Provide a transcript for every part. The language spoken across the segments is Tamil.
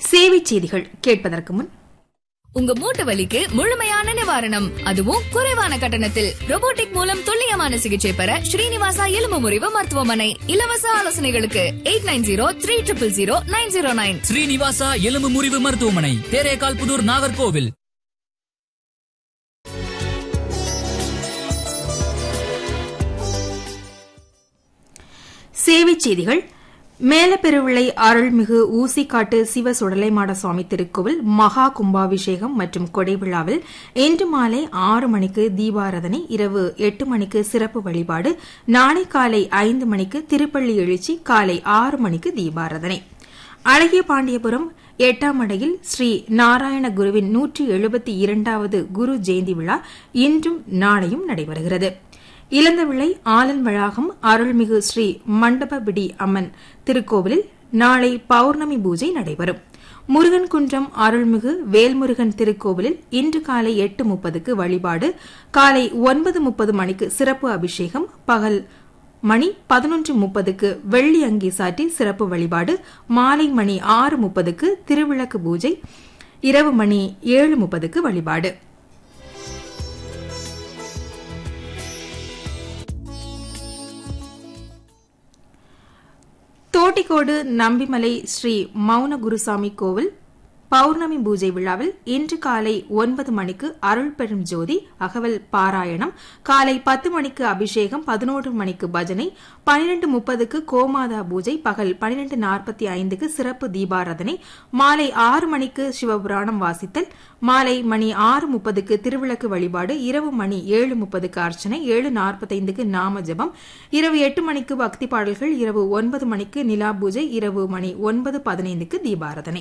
சேவை செய்திகள் கேட்பதற்கு முன் உங்க மூட்டு வலிக்கு முழுமையான நிவாரணம் அதுவும் குறைவான கட்டணத்தில் robotic மூலம் துல்லியமான சிகிச்சை பெற ஸ்ரீனிவாசா எலும்பு முறிவு மருத்துவமனை இலவச ஆலோசனைகளுக்கு eight nine zero three triple zero nine zero nine Srinivasa எலும்பு முறிவு மருத்துவமனை தேரேகால் புதூர் நாகர்கோவில் சேவை செய்திகள் மேலப்பெருவிளை அருள்மிகு ஊசிக்காட்டு சிவ சுடலைமாட சுவாமி திருக்கோவில் மகா கும்பாபிஷேகம் மற்றும் கொடை விழாவில் இன்று மாலை ஆறு மணிக்கு தீபாராதனை இரவு எட்டு மணிக்கு சிறப்பு வழிபாடு நாளை காலை ஐந்து மணிக்கு திருப்பள்ளி எழுச்சி காலை ஆறு மணிக்கு தீபாராதனை அழகிய பாண்டியபுரம் எட்டாம் அடையில் ஸ்ரீ நாராயண குருவின் நூற்றி எழுபத்தி இரண்டாவது குரு ஜெயந்தி விழா இன்றும் நாளையும் நடைபெறுகிறது இளந்தவிளை ஆலன் வளாகம் அருள்மிகு ஸ்ரீ மண்டபபிடி அம்மன் திருக்கோவிலில் நாளை பௌர்ணமி பூஜை நடைபெறும் முருகன் குன்றம் அருள்மிகு வேல்முருகன் திருக்கோவிலில் இன்று காலை எட்டு முப்பதுக்கு வழிபாடு காலை ஒன்பது முப்பது மணிக்கு சிறப்பு அபிஷேகம் பகல் மணி பதினொன்று முப்பதுக்கு வெள்ளி அங்கி சாட்டி சிறப்பு வழிபாடு மாலை மணி ஆறு முப்பதுக்கு திருவிளக்கு பூஜை இரவு மணி ஏழு முப்பதுக்கு வழிபாடு தோட்டிக்கோடு நம்பிமலை ஸ்ரீ மௌன குருசாமி கோவில் பௌர்ணமி பூஜை விழாவில் இன்று காலை ஒன்பது மணிக்கு அருள் பெரும் ஜோதி அகவல் பாராயணம் காலை பத்து மணிக்கு அபிஷேகம் பதினோரு மணிக்கு பஜனை பனிரெண்டு முப்பதுக்கு கோமாதா பூஜை பகல் பனிரெண்டு நாற்பத்தி ஐந்துக்கு சிறப்பு தீபாராதனை மாலை ஆறு மணிக்கு சிவபுராணம் வாசித்தல் மாலை மணி ஆறு முப்பதுக்கு திருவிளக்கு வழிபாடு இரவு மணி ஏழு முப்பதுக்கு அர்ச்சனை ஏழு நாற்பத்தைந்துக்கு நாம ஜபம் இரவு எட்டு மணிக்கு பக்தி பாடல்கள் இரவு ஒன்பது மணிக்கு நிலா பூஜை இரவு மணி ஒன்பது பதினைந்துக்கு தீபாராதனை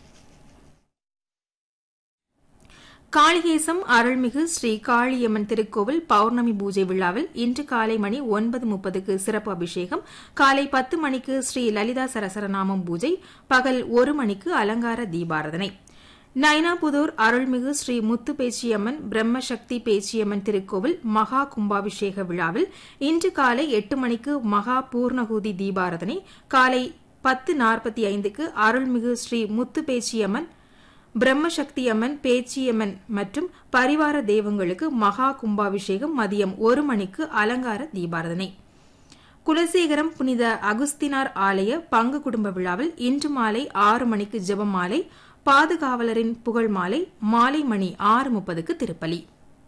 காளிகேசம் அருள்மிகு ஸ்ரீ காளியம்மன் திருக்கோவில் பௌர்ணமி பூஜை விழாவில் இன்று காலை மணி ஒன்பது முப்பதுக்கு சிறப்பு அபிஷேகம் காலை பத்து மணிக்கு ஸ்ரீ லலிதா சரசரநாமம் பூஜை பகல் ஒரு மணிக்கு அலங்கார தீபாரதனை நைனாபுதூர் அருள்மிகு ஸ்ரீ முத்து பேச்சியம்மன் பிரம்மசக்தி பேச்சியம்மன் திருக்கோவில் மகா கும்பாபிஷேக விழாவில் இன்று காலை எட்டு மணிக்கு மகா பூர்ணகூதி தீபாரதனை காலை பத்து நாற்பத்தி ஐந்துக்கு அருள்மிகு ஸ்ரீ முத்து பேச்சியம்மன் பிரம்மசக்தி அம்மன் பேச்சியம்மன் மற்றும் பரிவார தெய்வங்களுக்கு மகா கும்பாபிஷேகம் மதியம் ஒரு மணிக்கு அலங்கார தீபாரதனை குலசேகரம் புனித அகுஸ்தினார் ஆலய பங்கு குடும்ப விழாவில் இன்று மாலை ஆறு மணிக்கு ஜெபமாலை பாதுகாவலரின் புகழ் மாலை மாலை மணி ஆறு முப்பதுக்கு திருப்பலி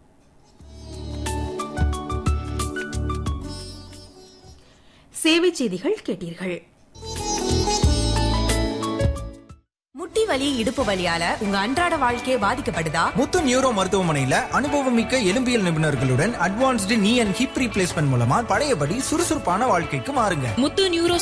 சேவை செய்திகள் கேட்டீர்கள் முட்டி வலி இடுப்பு வலியால உங்க அன்றாட வாழ்க்கையே பாதிக்கப்படுதா முத்து நியூரோ மருத்துவமனையில அனுபவமிக்க எலும்பியல் நிபுணர்களுடன் அட்வான்ஸ்டு நீ அண்ட் ஹிப் ரீப்ளேஸ்மெண்ட் மூலமா பழையபடி சுறுசுறுப்பான வாழ்க்கைக்கு மாறுங்க முத்து நியூரோ